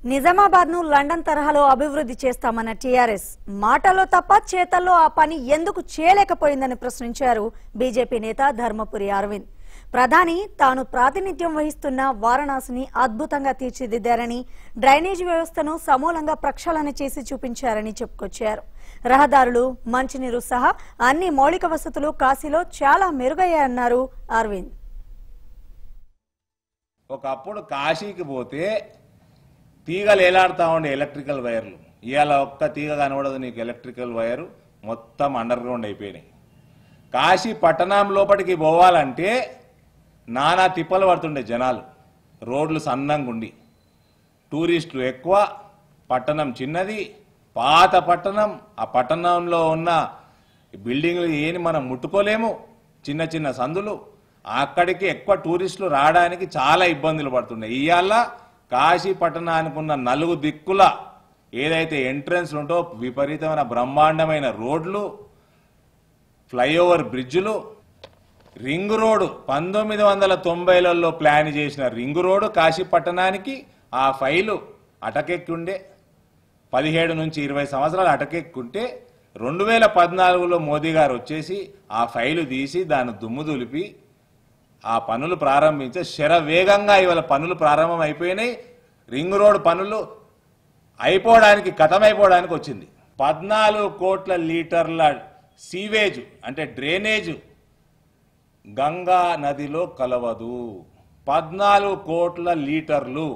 నిజామాబాద్ ను లండన్ తరహాలో అభివృద్ధి చేస్తామన్న టీఆర్ఎస్ మాటలో తప్ప చేతల్లో ఆ పని ఎందుకు చేయలేకపోయిందని ప్రశ్నించారు బీజేపీ నేత ధర్మపురి అరవింద్ ప్రధాని తాను ప్రాతినిధ్యం వహిస్తున్న వారణాసిని అద్భుతంగా తీర్చిదిద్దారని డ్రైనేజ్ వ్యవస్థను సమూలంగా ప్రక్షాళన చేసి చూపించారని చెప్పుకొచ్చారు రహదారులు మంచినీరు సహా అన్ని మౌలిక వసతులు కాశీలో చాలా మెరుగయ్యాయన్నారు అరవింద్ ఒకప్పుడు కాశీకి పోతే తీగలు ఏలాడుతూ ఉండే ఎలక్ట్రికల్ వైర్లు ఇవాళ ఒక్క తీగ కనబడదు నీకు ఎలక్ట్రికల్ వైరు మొత్తం అండర్ గ్రౌండ్ అయిపోయినాయి కాశీ పట్టణం లోపలికి పోవాలంటే నానా తిప్పలు పడుతుండే జనాలు రోడ్లు సన్నంగా ఉండి టూరిస్టులు ఎక్కువ పట్టణం చిన్నది పాత పట్టణం ఆ పట్టణంలో ఉన్న బిల్డింగ్లు ఏని మనం ముట్టుకోలేము చిన్న చిన్న సందులు అక్కడికి ఎక్కువ టూరిస్టులు రావడానికి చాలా ఇబ్బందులు పడుతున్నాయి ఇవాళ కాశీ పట్టణానికి ఉన్న నలుగు దిక్కుల ఏదైతే ఎంట్రన్స్ ఉంటో విపరీతమైన బ్రహ్మాండమైన రోడ్లు ఫ్లైఓవర్ బ్రిడ్జులు రింగ్ రోడ్డు పంతొమ్మిది వందల తొంభైలలో ప్లాన్ చేసిన రింగ్ రోడ్డు కాశీ పట్టణానికి ఆ ఫైలు అటకెక్కుండే పదిహేడు నుంచి ఇరవై సంవత్సరాలు అటకెక్కుంటే రెండు వేల పద్నాలుగులో మోదీ గారు వచ్చేసి ఆ ఫైలు తీసి దాన్ని దుమ్ము దులిపి ఆ పనులు ప్రారంభించే శరవేగంగా ఇవాళ పనులు ప్రారంభం అయిపోయినాయి రింగ్ రోడ్ పనులు అయిపోవడానికి కథమైపోవడానికి వచ్చింది పద్నాలుగు కోట్ల లీటర్ల సీవేజ్ అంటే డ్రైనేజ్ గంగా నదిలో కలవదు పద్నాలుగు కోట్ల లీటర్లు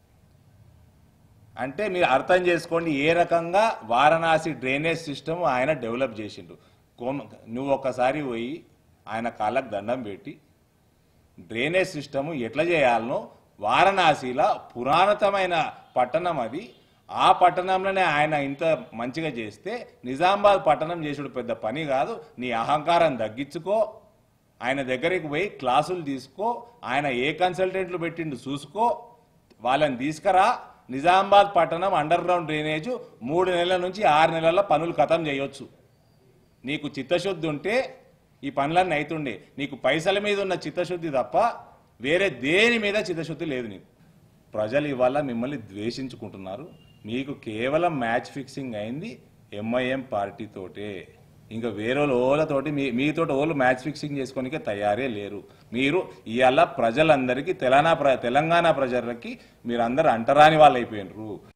అంటే మీరు అర్థం చేసుకోండి ఏ రకంగా వారణాసి డ్రైనేజ్ సిస్టమ్ ఆయన డెవలప్ చేసిండు కోమ- నువ్వు ఒక్కసారి పోయి ఆయన కాళ్ళకు దండం పెట్టి డ్రైనేజ్ సిస్టమ్ ఎట్లా చేయాలనో వారణాసిలో పురాతనమైన పట్టణం అది ఆ పట్టణంలోనే ఆయన ఇంత మంచిగా చేస్తే నిజామాబాద్ పట్టణం చేసుడు పెద్ద పని కాదు నీ అహంకారం తగ్గించుకో ఆయన దగ్గరికి పోయి క్లాసులు తీసుకో ఆయన ఏ కన్సల్టెంట్లు పెట్టిండు చూసుకో వాళ్ళని తీసుకురా నిజామాబాద్ పట్టణం అండర్ గ్రౌండ్ డ్రైనేజ్ మూడు నెలల నుంచి ఆరు నెలల పనులు ఖతం చేయొచ్చు నీకు చిత్తశుద్ధి ఉంటే ఈ పనులన్నీ అవుతుండే నీకు పైసల మీద ఉన్న చిత్తశుద్ధి తప్ప వేరే దేని మీద చిత్తశుద్ధి లేదు నీకు ప్రజలు ఇవాళ మిమ్మల్ని ద్వేషించుకుంటున్నారు మీకు కేవలం మ్యాచ్ ఫిక్సింగ్ అయింది ఎంఐఎం పార్టీతోటే ఇంకా వేరే ఓలతోటి మీ మీతో ఓళ్ళు మ్యాచ్ ఫిక్సింగ్ చేసుకోనికే తయారే లేరు మీరు ఇవాళ ప్రజలందరికీ తెలంగాణ ప్ర తెలంగాణ ప్రజలకి మీరందరూ అంటరాని వాళ్ళు అయిపోయినారు